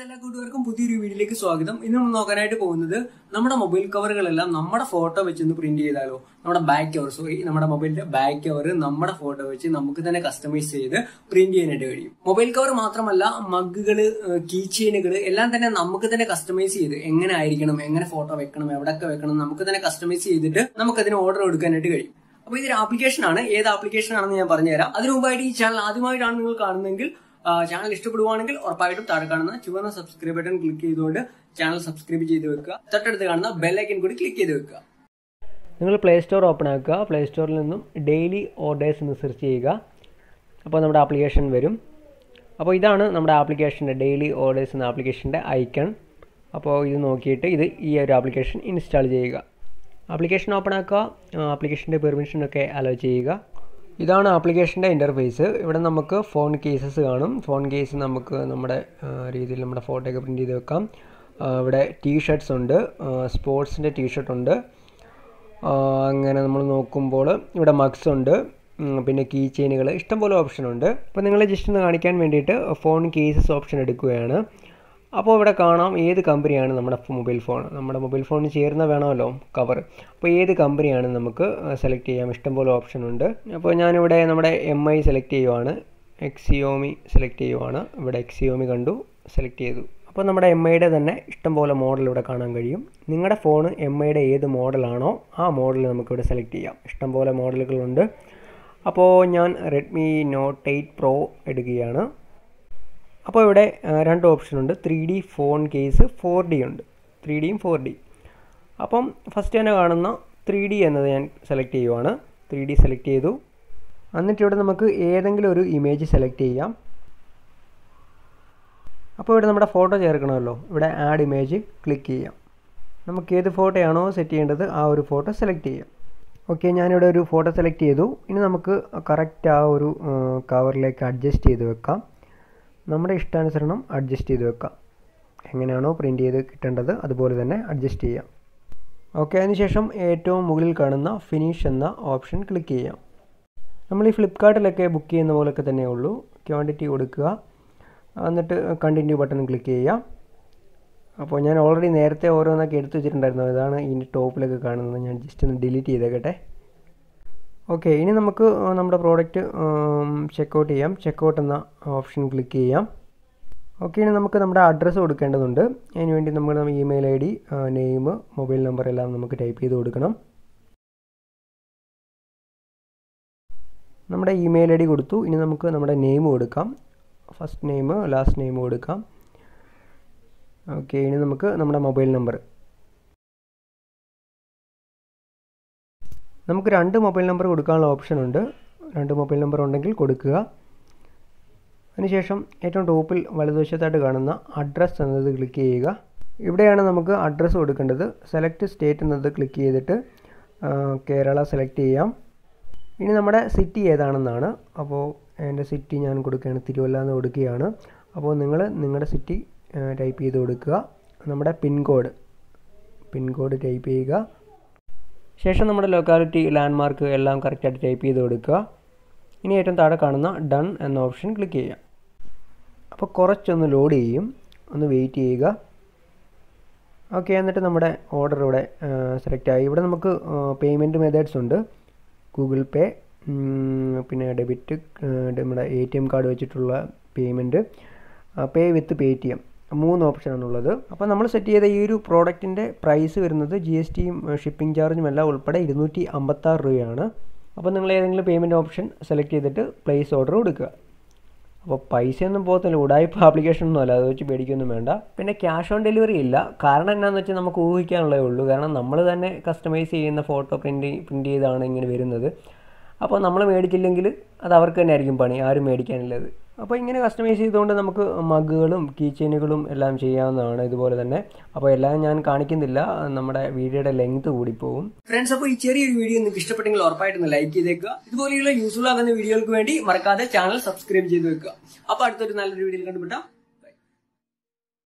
എല്ലാ കൂട്ടുകാർക്കും പുതിയൊരു വീഡിയോയിലേക്ക് സ്വാഗതം ഇന്ന് നമ്മൾ നോക്കാനായിട്ട് പോകുന്നത് നമ്മുടെ മൊബൈൽ കവറുകളെല്ലാം നമ്മുടെ ഫോട്ടോ വെച്ചൊന്ന് പ്രിന്റ് ചെയ്താലോ നമ്മുടെ ബാക്ക് കവർ സോറി നമ്മുടെ മൊബൈലിന്റെ ബാക്ക് കവർ നമ്മുടെ ഫോട്ടോ വെച്ച് നമുക്ക് തന്നെ കസ്റ്റമൈസ് ചെയ്ത് പ്രിന്റ് ചെയ്യാനായിട്ട് കഴിയും മൊബൈൽ കവർ മാത്രമല്ല മഗ്ഗുകള് കീ ചെയിനുകൾ എല്ലാം തന്നെ നമുക്ക് തന്നെ കസ്റ്റമൈസ് ചെയ്ത് എങ്ങനെ ആയിരിക്കണം എങ്ങനെ ഫോട്ടോ വെക്കണം എവിടെയൊക്കെ വെക്കണം നമുക്ക് തന്നെ കസ്റ്റമൈസ് ചെയ്തിട്ട് നമുക്കതിന് ഓർഡർ കൊടുക്കാനായിട്ട് കഴിയും അപ്പൊ ഇതൊരു ആപ്ലിക്കേഷൻ ആണ് ഏത് ആപ്ലിക്കേഷൻ ആണെന്ന് ഞാൻ പറഞ്ഞുതരാം അതിനു മുമ്പായിട്ട് ഈ ചാനൽ ആദ്യമായിട്ടാണ് നിങ്ങൾ കാണുന്നതെങ്കിൽ ചാനൽ ഇഷ്ടപ്പെടുവാണെങ്കിൽ ഉറപ്പായിട്ടും താഴെ കാണുന്ന ചുവന്ന സബ്സ്ക്രൈബ് ബട്ടൺ ക്ലിക്ക് ചെയ്തുകൊണ്ട് ചാനൽ സബ്സ്ക്രൈബ് ചെയ്ത് വെക്കുക തൊട്ടടുത്ത് കാണുന്ന ബെല്ലൈക്കൻ കൂടി ക്ലിക്ക് ചെയ്ത് വെക്കുക നിങ്ങൾ പ്ലേ സ്റ്റോർ ഓപ്പൺ ആക്കുക പ്ലേ സ്റ്റോറിൽ നിന്നും ഡെയിലി ഓർഡേഴ്സ് എന്ന് സെർച്ച് ചെയ്യുക അപ്പോൾ നമ്മുടെ ആപ്ലിക്കേഷൻ വരും അപ്പോൾ ഇതാണ് നമ്മുടെ ആപ്ലിക്കേഷൻ്റെ ഡെയിലി ഓർഡേഴ്സ് എന്ന ആപ്ലിക്കേഷൻ്റെ ഐക്കൺ അപ്പോൾ ഇത് നോക്കിയിട്ട് ഇത് ഈ ഒരു ആപ്ലിക്കേഷൻ ഇൻസ്റ്റാൾ ചെയ്യുക ആപ്ലിക്കേഷൻ ഓപ്പൺ ആക്കുക ആപ്ലിക്കേഷൻ്റെ പെർമിഷനൊക്കെ അലോ ചെയ്യുക ഇതാണ് ആപ്ലിക്കേഷൻ്റെ ഇൻ്റർഫേസ് ഇവിടെ നമുക്ക് ഫോൺ കേസസ് കാണും ഫോൺ കേസ് നമുക്ക് നമ്മുടെ ആ, രീതിയിൽ നമ്മുടെ ഫോട്ടോ ഒക്കെ പ്രിൻറ്റ് ചെയ്ത് വെക്കാം ആ, ഇവിടെ ടീ ഷർട്ട്സ് ഉണ്ട് സ്പോർട്സിൻ്റെ ടീ ഷർട്ട് ഉണ്ട് ആ, അങ്ങനെ നമ്മൾ നോക്കുമ്പോൾ ഇവിടെ മഗ്സ് ഉണ്ട് ഉം, പിന്നെ കീ ചെയിനുകൾ ഇഷ്ടംപോലെ ഓപ്ഷൻ ഉണ്ട് അപ്പോൾ നിങ്ങളെ ജസ്റ്റ് ഒന്ന് കാണിക്കാൻ വേണ്ടിയിട്ട് ഫോൺ കേസസ് ഓപ്ഷൻ എടുക്കുകയാണ് അപ്പോൾ ഇവിടെ കാണാം ഏത് കമ്പനിയാണ് നമ്മുടെ മൊബൈൽ ഫോൺ നമ്മുടെ മൊബൈൽ ഫോണിന് ചേർന്ന വേണമല്ലോ കവർ അപ്പോൾ ഏത് കമ്പനിയാണ് നമുക്ക് സെലക്ട് ചെയ്യാം ഇഷ്ടംപോലെ ഓപ്ഷൻ ഉണ്ട് അപ്പോൾ ഞാനിവിടെ നമ്മുടെ എം ഐ സെലക്ട് ചെയ്യുവാണ് എക്സിയോമി സെലക്ട് ചെയ്യുവാണ് ഇവിടെ എക്സിയോമി കണ്ടു സെലക്ട് ചെയ്തു അപ്പോൾ നമ്മുടെ എം ഐയുടെ തന്നെ ഇഷ്ടംപോലെ മോഡൽ ഇവിടെ കാണാൻ കഴിയും നിങ്ങളുടെ ഫോൺ എം ഐയുടെ ഏത് മോഡലാണോ ആ മോഡൽ നമുക്കിവിടെ സെലക്ട് ചെയ്യാം ഇഷ്ടംപോലെ മോഡലുകളുണ്ട് അപ്പോൾ ഞാൻ റെഡ്മി നോട്ട് എയ്റ്റ് പ്രോ എടുക്കുകയാണ് അപ്പോൾ ഇവിടെ ആ, രണ്ട് ഓപ്ഷൻ ഉണ്ട് three D phone case four D ഉണ്ട് ത്രീ ഡിയും ഫോർ ഡി അപ്പം ഫസ്റ്റ് തന്നെ കാണുന്ന ത്രീ ഡി എന്നത് ഞാൻ സെലക്ട് ചെയ്യുവാണ് ത്രീ ഡി സെലക്ട് ചെയ്തു എന്നിട്ട് ഇവിടെ നമുക്ക് ഏതെങ്കിലും ഒരു ഇമേജ് സെലക്ട് ചെയ്യാം അപ്പോൾ ഇവിടെ നമ്മുടെ ഫോട്ടോ ചേർക്കണമല്ലോ ഇവിടെ ആഡ് ഇമേജ് ക്ലിക്ക് ചെയ്യാം നമുക്ക് ഏത് ഫോട്ടോയാണോ സെറ്റ് ചെയ്യേണ്ടത് ആ ഒരു ഫോട്ടോ സെലക്ട് ചെയ്യാം ഓക്കെ ഞാനിവിടെ ഒരു ഫോട്ടോ സെലക്ട് ചെയ്തു ഇനി നമുക്ക് കറക്റ്റ് ആ ഒരു കവറിലേക്ക് അഡ്ജസ്റ്റ് ചെയ്ത് വെക്കാം നമ്മുടെ ഇഷ്ടാനുസരണം അഡ്ജസ്റ്റ് ചെയ്ത് വെക്കാം എങ്ങനെയാണോ പ്രിൻ്റ് ചെയ്ത് കിട്ടേണ്ടത് അതുപോലെ തന്നെ അഡ്ജസ്റ്റ് ചെയ്യാം ഓക്കെ അതിനുശേഷം ഏറ്റവും മുകളിൽ കാണുന്ന ഫിനിഷ് എന്ന ഓപ്ഷൻ ക്ലിക്ക് ചെയ്യാം നമ്മൾ ഈ ഫ്ലിപ്കാർട്ടിലൊക്കെ ബുക്ക് ചെയ്യുന്ന പോലൊക്കെ തന്നെ ഉള്ളൂ ക്വാണ്ടിറ്റി കൊടുക്കുക എന്നിട്ട് കണ്ടിന്യൂ ബട്ടൺ ക്ലിക്ക് ചെയ്യുക അപ്പോൾ ഞാൻ ഓൾറെഡി നേരത്തെ ഓരോന്നൊക്കെ എടുത്തു വെച്ചിട്ടുണ്ടായിരുന്നു ഇതാണ് ഇതിൻ്റെ ടോപ്പിലൊക്കെ കാണുന്നത് ഞാൻ ജസ്റ്റ് ഒന്ന് ഡിലീറ്റ് ചെയ്തേക്കട്ടെ ഓക്കെ ഇനി നമുക്ക് നമ്മുടെ പ്രോഡക്റ്റ് ചെക്കൗട്ട് ചെയ്യാം ചെക്കൗട്ട് എന്ന ഓപ്ഷൻ ക്ലിക്ക് ചെയ്യാം ഓക്കെ ഇനി നമുക്ക് നമ്മുടെ അഡ്രസ്സ് കൊടുക്കേണ്ടതുണ്ട് അതിന് വേണ്ടി നമ്മൾ email I D name mobile number എല്ലാം നമുക്ക് ടൈപ്പ് ചെയ്ത് കൊടുക്കണം നമ്മുടെ ഇമെയിൽ ഐ ഡി കൊടുത്തു ഇനി നമുക്ക് നമ്മുടെ നെയിം കൊടുക്കാം ഫസ്റ്റ് നെയിം ലാസ്റ്റ് നെയിം കൊടുക്കാം ഓക്കെ ഇനി നമുക്ക് നമ്മുടെ മൊബൈൽ നമ്പർ നമുക്ക് രണ്ട് മൊബൈൽ നമ്പർ കൊടുക്കാനുള്ള ഓപ്ഷൻ ഉണ്ട് രണ്ട് മൊബൈൽ നമ്പർ ഉണ്ടെങ്കിൽ കൊടുക്കുക അതിനുശേഷം ഏറ്റവും ടോപ്പിൽ വലതുവശത്തായിട്ട് കാണുന്ന അഡ്രസ്സ് എന്നത് ക്ലിക്ക് ചെയ്യുക ഇവിടെയാണ് നമുക്ക് അഡ്രസ്സ് കൊടുക്കേണ്ടത് സെലക്ട് സ്റ്റേറ്റ് എന്നത് ക്ലിക്ക് ചെയ്തിട്ട് ആ, കേരള സെലക്ട് ചെയ്യാം ഇനി നമ്മുടെ സിറ്റി ഏതാണെന്നാണ് അപ്പോൾ എൻ്റെ സിറ്റി ഞാൻ കൊടുക്കുകയാണ് തിരുവല്ല എന്ന് കൊടുക്കുകയാണ് അപ്പോൾ നിങ്ങൾ നിങ്ങളുടെ സിറ്റി ടൈപ്പ് ചെയ്ത് കൊടുക്കുക നമ്മുടെ പിൻകോഡ് പിൻകോഡ് ടൈപ്പ് ചെയ്യുക ശേഷം നമ്മുടെ ലൊക്കാലിറ്റി ലാൻഡ്മാർക്ക് എല്ലാം കറക്റ്റായിട്ട് ടൈപ്പ് ചെയ്ത് കൊടുക്കുക ഇനി ഏറ്റവും താഴെ കാണുന്ന ഡൺ എന്ന ഓപ്ഷൻ ക്ലിക്ക് ചെയ്യുക അപ്പോൾ കുറച്ചൊന്ന് ലോഡ് ചെയ്യും ഒന്ന് വെയിറ്റ് ചെയ്യുക ഓക്കെ എന്നിട്ട് നമ്മുടെ ഓർഡർ ഇവിടെ സെലക്ട് ആയി ഇവിടെ നമുക്ക് പേയ്മെൻറ്റ് മെത്തേഡ്സ് ഉണ്ട് ഗൂഗിൾ പേ പിന്നെ ഡെബിറ്റ് നമ്മുടെ എ ടി എം കാർഡ് വെച്ചിട്ടുള്ള payment pay with Paytm മൂന്ന് ഓപ്ഷനാണുള്ളത് അപ്പോൾ നമ്മൾ സെറ്റ് ചെയ്ത ഈ ഒരു പ്രോഡക്റ്റിൻ്റെ പ്രൈസ് വരുന്നത് ജി എസ് ടിയും ഷിപ്പിംഗ് ചാർജും എല്ലാം ഉൾപ്പെടെ ഇരുന്നൂറ്റി അമ്പത്താറ് രൂപയാണ് അപ്പോൾ നിങ്ങൾ ഏതെങ്കിലും പേയ്മെൻറ്റ് ഓപ്ഷൻ സെലക്ട് ചെയ്തിട്ട് പ്ലേസ് ഓർഡർ കൊടുക്കുക അപ്പോൾ പൈസയൊന്നും പോകത്തില്ല ഉടായ്പ ആപ്ലിക്കേഷൻ ഒന്നും അല്ല അത് വെച്ച് പേടിക്കൊന്നും വേണ്ട പിന്നെ ക്യാഷ് ഓൺ ഡെലിവറി ഇല്ല കാരണം എന്നാന്ന് വെച്ചാൽ നമുക്ക് ഊഹിക്കാനുള്ളതേ ഉള്ളൂ കാരണം നമ്മൾ തന്നെ കസ്റ്റമൈസ് ചെയ്യുന്ന ഫോട്ടോ പ്രിൻ്റ് പ്രിൻ്റ് ചെയ്താണ് ഇങ്ങനെ വരുന്നത് അപ്പോൾ നമ്മൾ മേടിച്ചില്ലെങ്കിൽ അത് അവർക്ക് തന്നെ ആയിരിക്കും പണി ആരും മേടിക്കാനുള്ളത് അപ്പോൾ ഇങ്ങനെ കസ്റ്റമൈസ് ചെയ്തുകൊണ്ട് നമുക്ക് മഗ്ഗുകളും കീ ചെയിനുകളും എല്ലാം ചെയ്യാവുന്നതാണ് ഇതുപോലെ തന്നെ അപ്പോൾ എല്ലാം ഞാൻ കാണിക്കുന്നില്ല നമ്മുടെ വീഡിയോയുടെ ലെങ്ത് കൂടിപ്പോവും ഫ്രണ്ട്സ് അപ്പോൾ ഈ ചെറിയൊരു വീഡിയോ നിങ്ങൾക്ക് ഇഷ്ടപ്പെട്ടെങ്കിൽ ഉറപ്പായിട്ടൊന്ന് ലൈക്ക് ചെയ്തേക്കുക ഇതുപോലെയുള്ള യൂസ്ഫുൾ ആകുന്ന വീഡിയോകൾക്ക് വേണ്ടി മറക്കാതെ ചാനൽ സബ്സ്ക്രൈബ് ചെയ്ത് വെക്കുക അപ്പോൾ അടുത്തൊരു നല്ലൊരു വീഡിയോയിൽ കണ്ടുപിട്ടാം